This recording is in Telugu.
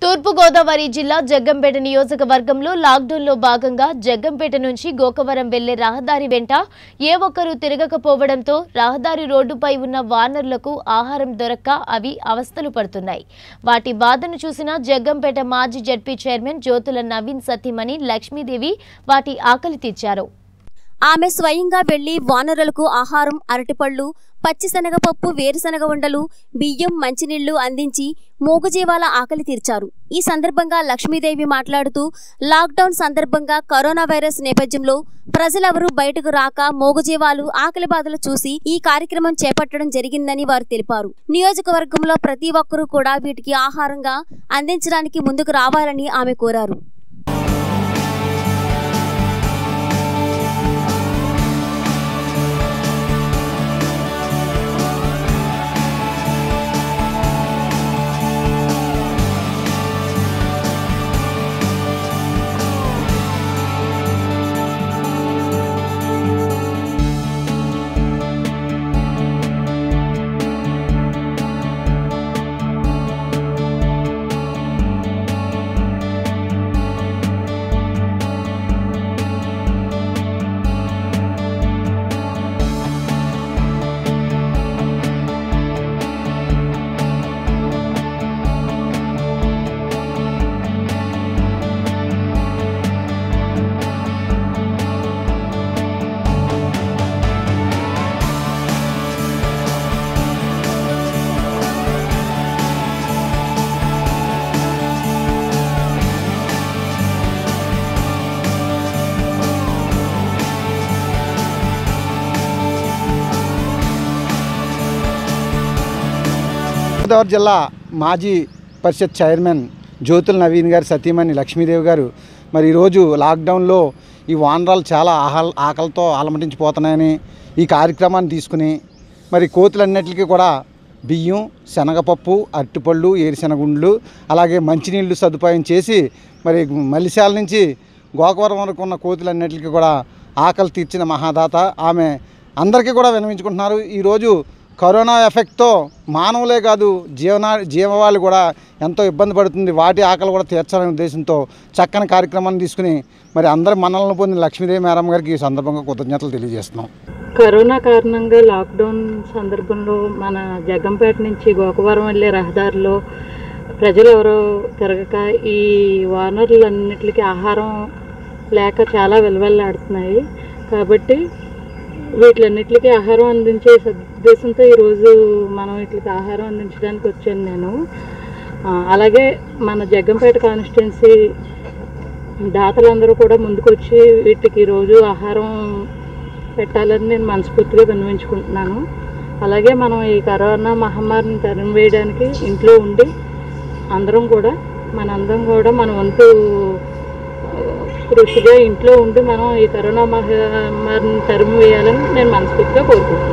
తూర్పుగోదావరి జిల్లా జగ్గంపేట నియోజకవర్గంలో లాక్డౌన్లో భాగంగా జగ్గంపేట నుంచి గోకవరం వెళ్లే రహదారి వెంట ఏ ఒక్కరూ తిరగకపోవడంతో రహదారి రోడ్డుపై ఉన్న వానరులకు ఆహారం దొరక్క అవి అవస్థలు పడుతున్నాయి వాటి బాధను చూసిన జగ్గంపేట మాజీ జడ్పీ చైర్మన్ జ్యోతుల నవీన్ సతీమణి లక్ష్మీదేవి వాటి ఆకలి తీర్చారు ఆమె స్వయంగా వెళ్లి వానరులకు ఆహారం అరటిపళ్ళు పచ్చిశనగపప్పు వేరుశనగ ఉండలు బియ్యం మంచినీళ్లు అందించి మూగజీవాల ఆకలి తీర్చారు ఈ సందర్భంగా లక్ష్మీదేవి మాట్లాడుతూ లాక్డౌన్ సందర్భంగా కరోనా వైరస్ నేపథ్యంలో ప్రజలెవరూ బయటకు రాక మూగజీవాలు ఆకలి బాధలు చూసి ఈ కార్యక్రమం చేపట్టడం జరిగిందని వారు తెలిపారు నియోజకవర్గంలో ప్రతి ఒక్కరూ కూడా వీటికి ఆహారంగా అందించడానికి ముందుకు రావాలని ఆమె కోరారు గోదావరి జిల్లా మాజీ పరిషత్ చైర్మన్ జ్యోతుల నవీన్ గారు సతీమణి లక్ష్మీదేవి గారు మరి ఈరోజు లాక్డౌన్లో ఈ వానరాలు చాలా ఆహల్ ఆకలితో ఆలమటించిపోతున్నాయని ఈ కార్యక్రమాన్ని తీసుకుని మరి కోతులన్నిటికీ కూడా బియ్యం శనగపప్పు అరటిపళ్ళు ఏరుశనగుండ్లు అలాగే మంచినీళ్ళు సదుపాయం చేసి మరి మల్లిశాల నుంచి గోకవరం వరకు ఉన్న కోతులన్నిటికీ కూడా ఆకలి తీర్చిన మహాదాత ఆమె అందరికీ కూడా వినవించుకుంటున్నారు ఈరోజు కరోనా ఎఫెక్ట్తో మానవులే కాదు జీవనా జీవవాళ్ళు కూడా ఎంతో ఇబ్బంది పడుతుంది వాటి ఆకలి కూడా తీర్చాలనే ఉద్దేశంతో చక్కని కార్యక్రమాన్ని తీసుకుని మరి అందరి మన్నలను పొందిన లక్ష్మీదేవి మేడం గారికి ఈ సందర్భంగా కృతజ్ఞతలు తెలియజేస్తున్నాం కరోనా కారణంగా లాక్డౌన్ సందర్భంలో మన జగ్గంపేట నుంచి గోకవరం వెళ్ళే రహదారిలో ప్రజలు ఎవరో తిరగక ఈ వానరులన్నిటికీ ఆహారం లేక చాలా విలువెల్లాడుతున్నాయి కాబట్టి వీటిలన్నిటికీ ఆహారం అందించే సదుద్దేశంతో ఈరోజు మనం వీటికి ఆహారం అందించడానికి వచ్చాను నేను ఆ, అలాగే మన జగ్గంపేట కాన్స్టిట్యున్సీ దాతలందరూ కూడా ముందుకొచ్చి వీటికి రోజు ఆహారం పెట్టాలని నేను మనస్ఫూర్తిగా విన్నవించుకుంటున్నాను అలాగే మనం ఈ కరోనా మహమ్మారిని తరిమి వేయడానికి ఇంట్లో ఉండి అందరం కూడా మనందరం కూడా మన వంతు ఆ, కృషిగా ఇంట్లో ఉండి మనం ఈ కరోనా మహమ్మారిని తరిమి వేయాలని నేను మనస్ఫూర్తిగా కోరుకుంటున్నాను